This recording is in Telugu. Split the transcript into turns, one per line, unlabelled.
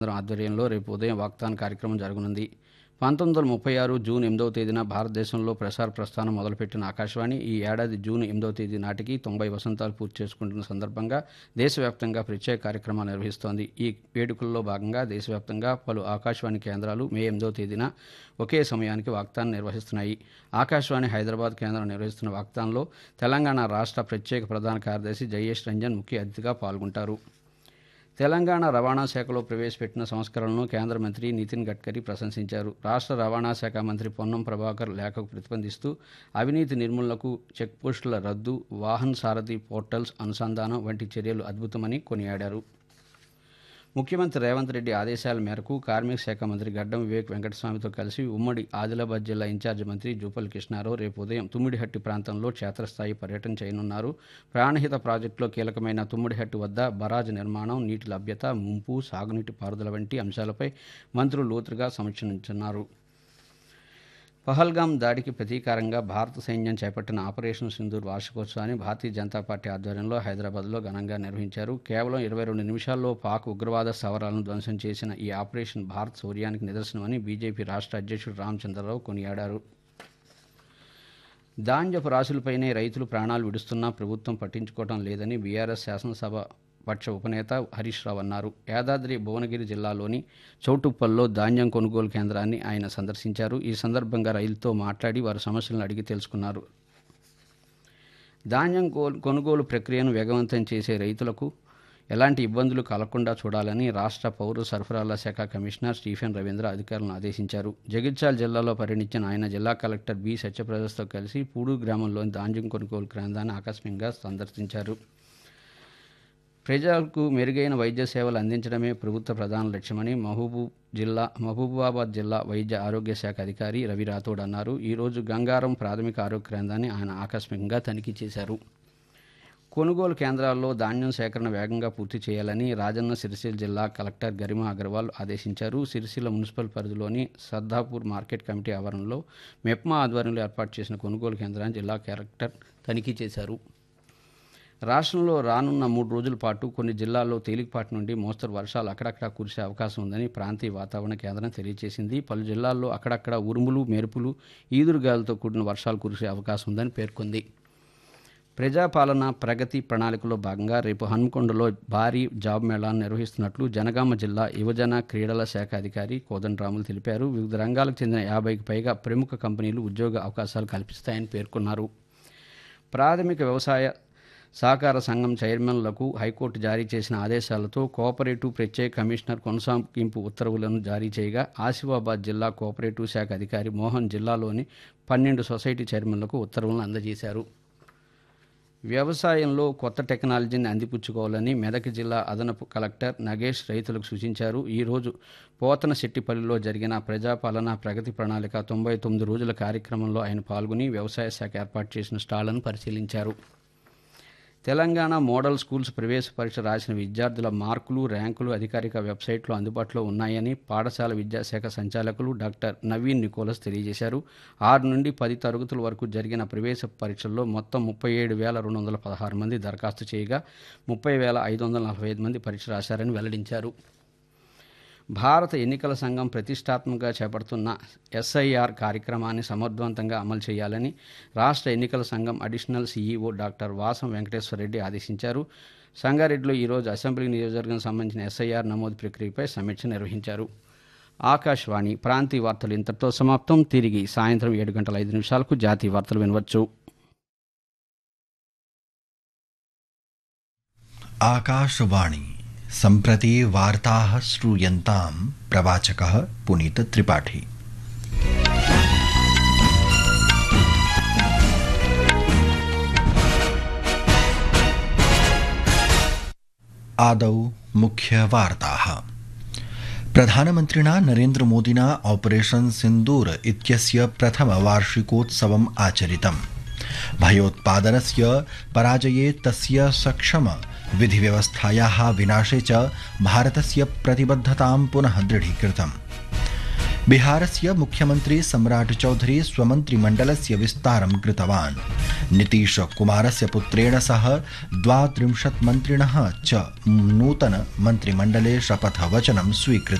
కేంద్రం ఆధ్వర్యంలో రేపు ఉదయం వాగ్దాన కార్యక్రమం జరగనుంది పంతొమ్మిది వందల ముప్పై ఆరు జూన్ ఎనిమిదవ తేదీన భారతదేశంలో ప్రసార ప్రస్థానం మొదలుపెట్టిన ఆకాశవాణి ఈ ఏడాది జూన్ ఎనిమిదవ తేదీ నాటికి తొంభై వసంతాలు పూర్తి చేసుకుంటున్న సందర్భంగా దేశవ్యాప్తంగా ప్రత్యేక కార్యక్రమాలు నిర్వహిస్తోంది ఈ వేడుకల్లో భాగంగా దేశవ్యాప్తంగా పలు ఆకాశవాణి కేంద్రాలు మే ఎనిమిదవ తేదీన ఒకే సమయానికి వాగ్దానం నిర్వహిస్తున్నాయి ఆకాశవాణి హైదరాబాద్ కేంద్రం నిర్వహిస్తున్న వాగ్దానంలో తెలంగాణ రాష్ట్ర ప్రత్యేక ప్రధాన కార్యదర్శి జయేష్ రంజన్ ముఖ్య అతిథిగా పాల్గొంటారు తెలంగాణ రవాణా శాఖలో ప్రవేశపెట్టిన సంస్కరణలను కేంద్ర మంత్రి నితిన్ గడ్కరీ ప్రశంసించారు రాష్ట్ర రవాణా శాఖ మంత్రి పొన్నం ప్రభాకర్ లేఖకు ప్రతిబంధిస్తూ అవినీతి నిర్మూలనకు చెక్పోస్టుల రద్దు వాహన్ సారథి పోర్టల్స్ అనుసంధానం వంటి చర్యలు అద్భుతమని కొనియాడారు ముఖ్యమంత్రి రేవంత్ రెడ్డి ఆదేశాల మేరకు కార్మిక శాఖ మంత్రి గడ్డం వివేక్ వెంకటస్వామితో కలిసి ఉమ్మడి ఆదిలాబాద్ జిల్లా ఇన్ఛార్జి మంత్రి జూపల్ కృష్ణారావు రేపు ఉదయం తుమ్మిడిహట్టి ప్రాంతంలో క్షేత్రస్థాయి పర్యటన చేయనున్నారు ప్రాణహిత ప్రాజెక్టులో కీలకమైన తుమ్మిడిహట్టి వద్ద బరాజ్ నిర్మాణం నీటి లభ్యత ముంపు సాగునీటి పారుదల వంటి అంశాలపై మంత్రులు లోతుగా సమీక్షించున్నారు పహల్గాం దాడికి ప్రతీకారంగా భారత సైన్యం చేపట్టిన ఆపరేషన్ సింధూర్ వార్షికోత్సవాన్ని భారతీయ జనతా పార్టీ ఆధ్వర్యంలో హైదరాబాద్లో ఘనంగా నిర్వహించారు కేవలం ఇరవై రెండు నిమిషాల్లో పాక్ ఉగ్రవాద స్థావరాలను ధ్వంసం చేసిన ఈ ఆపరేషన్ భారత్ శౌర్యానికి నిదర్శనమని బీజేపీ రాష్ట్ర అధ్యక్షుడు రామచంద్రరావు కొనియాడారు ధాన్యపు రాశులపైనే రైతులు ప్రాణాలు విడుస్తున్నా ప్రభుత్వం పట్టించుకోవడం లేదని బీఆర్ఎస్ శాసనసభ పక్ష ఉపనేత హరీష్ రావు అన్నారు యాదాద్రి భువనగిరి జిల్లాలోని చౌటుప్పల్లో ధాన్యం కొనుగోలు కేంద్రాన్ని ఆయన సందర్శించారు ఈ సందర్భంగా రైతులతో మాట్లాడి వారి సమస్యలను అడిగి తెలుసుకున్నారు ధాన్యం కో- కొనుగోలు ప్రక్రియను వేగవంతం చేసే రైతులకు ఎలాంటి ఇబ్బందులు కలగకుండా చూడాలని రాష్ట్ర పౌర సరఫరాల శాఖ కమిషనర్ స్టీఫెన్ రవీంద్ర అధికారులను ఆదేశించారు జగిత్యాల జిల్లాలో పర్యటించిన ఆయన జిల్లా కలెక్టర్ బి సత్యప్రదస్తో కలిసి పూడూరు గ్రామంలోని ధాన్యం కొనుగోలు కేంద్రాన్ని ఆకస్మికంగా సందర్శించారు ప్రజలకు మెరుగైన వైద్య సేవలు అందించడమే ప్రభుత్వ ప్రధాన లక్ష్యమని మహబూబ్ జిల్లా మహబూబాబాద్ జిల్లా వైద్య ఆరోగ్య శాఖ అధికారి రవి రాథోడ్ అన్నారు ఈరోజు గంగారం ప్రాథమిక ఆరోగ్య కేంద్రాన్ని ఆయన ఆకస్మికంగా తనిఖీ చేశారు కొనుగోలు కేంద్రాల్లో ధాన్యం సేకరణ వేగంగా పూర్తి చేయాలని రాజన్న సిరిసిల్ల జిల్లా కలెక్టర్ గరిమా అగర్వాల్ ఆదేశించారు సిరిసిల్ల మున్సిపల్ పరిధిలోని సర్దాపూర్ మార్కెట్ కమిటీ ఆవరణలో మెప్మా ఆధ్వర్యంలో ఏర్పాటు చేసిన కొనుగోలు కేంద్రాన్ని జిల్లా కలెక్టర్ తనిఖీ చేశారు రాష్ట్రంలో రానున్న మూడు రోజుల పాటు కొన్ని జిల్లాల్లో తేలికపాటి నుండి మోస్తరు వర్షాలు అక్కడక్కడ కురిసే అవకాశం ఉందని ప్రాంతీయ వాతావరణ కేంద్రం తెలియజేసింది పలు జిల్లాల్లో అక్కడక్కడ ఉరుములు మెరుపులు ఈదురుగాలతో కూడిన వర్షాలు కురిసే అవకాశం ఉందని పేర్కొంది ప్రజాపాలన ప్రగతి ప్రణాళికలో భాగంగా రేపు హన్మకొండలో భారీ జాబ్ మేళాను నిర్వహిస్తున్నట్లు జనగామ జిల్లా యువజన క్రీడల శాఖ అధికారి కోదండరాములు తెలిపారు వివిధ రంగాలకు చెందిన యాభైకి పైగా ప్రముఖ కంపెనీలు ఉద్యోగ అవకాశాలు కల్పిస్తాయని పేర్కొన్నారు ప్రాథమిక వ్యవసాయ సహకార సంఘం చైర్మన్లకు హైకోర్టు జారీ చేసిన ఆదేశాలతో కోఆపరేటివ్ ప్రత్యేక కమిషనర్ కొనసాగింపు ఉత్తర్వులను జారీ చేయగా ఆసిఫాబాద్ జిల్లా కోఆపరేటివ్ శాఖ అధికారి మోహన్ జిల్లాలోని పన్నెండు సొసైటీ చైర్మన్లకు ఉత్తర్వులను అందజేశారు వ్యవసాయంలో కొత్త టెక్నాలజీని అందిపుచ్చుకోవాలని మెదక్ జిల్లా అదనపు కలెక్టర్ నగేష్ రైతులకు సూచించారు ఈ రోజు పోతన శెట్టిపల్లిలో జరిగిన ప్రజాపాలన ప్రగతి ప్రణాళిక తొంభై తొమ్మిది రోజుల కార్యక్రమంలో ఆయన పాల్గొని వ్యవసాయ శాఖ ఏర్పాటు చేసిన స్టాళ్లను పరిశీలించారు తెలంగాణ మోడల్ స్కూల్స్ ప్రవేశ పరీక్ష రాసిన విద్యార్థుల మార్కులు ర్యాంకులు అధికారిక వెబ్సైట్లో అందుబాటులో ఉన్నాయని పాఠశాల విద్యాశాఖ సంచాలకులు డాక్టర్ నవీన్ నికోలస్ తెలియజేశారు ఆరు నుండి పది తరగతుల వరకు జరిగిన ప్రవేశ పరీక్షల్లో మొత్తం ముప్పై ఏడు వేల రెండు వందల పదహారు మంది దరఖాస్తు చేయగా ముప్పై వేల ఐదు వందల నలభై ఐదు మంది పరీక్ష రాశారని వెల్లడించారు భారత ఎన్నికల సంఘం ప్రతిష్టాత్మకంగా చేపడుతున్న ఎస్ఐఆర్ కార్యక్రమాన్ని సమర్థవంతంగా అమలు చేయాలని రాష్ట్ర ఎన్నికల సంఘం additional CEO doctor Vasam Venkateswarareddy ఆదేశించారు సంగారెడ్డిలో ఈరోజు అసెంబ్లీ నియోజకవర్గం సంబంధించిన ఎస్ఐఆర్ నమోదు ప్రక్రియపై సమీక్ష నిర్వహించారు ఆకాశవాణి ప్రాంతీయ వార్తలు ఇంతటితో సమాప్తం తిరిగి సాయంత్రం ఏడు గంటల ఐదు నిమిషాలకు జాతీయ వార్తలు వినవచ్చు
आकाशवाणी सम्प्रति वार्ताः श्रूयन्तां प्रवाचकः पुनीतत्रिपाठी आदौ मुख्यवार्ताः प्रधानमन्त्रिणा नरेन्द्रमोदिना ऑपरेशन सिन्दूर इत्यस्य प्रथमवार्षिकोत्सवम् आचरितम् भयोत्पादनस्य पराजये तस्य सक्षम विधिव्यवस्थायाः विनाशे च भारतस्य प्रतिबद्धतां पुनः दृढीकृतम् बिहारस्य मुख्यमन्त्री सम्राट् चौधरी स्वमन्त्रिमण्डलस्य विस्तारं कृतवान् नीतीश कुमारस्य पुत्रेण सह द्वात्रिंशत् मन्त्रिणः च नूतन मन्त्रिमण्डले शपथवचनं स्वीकृतम्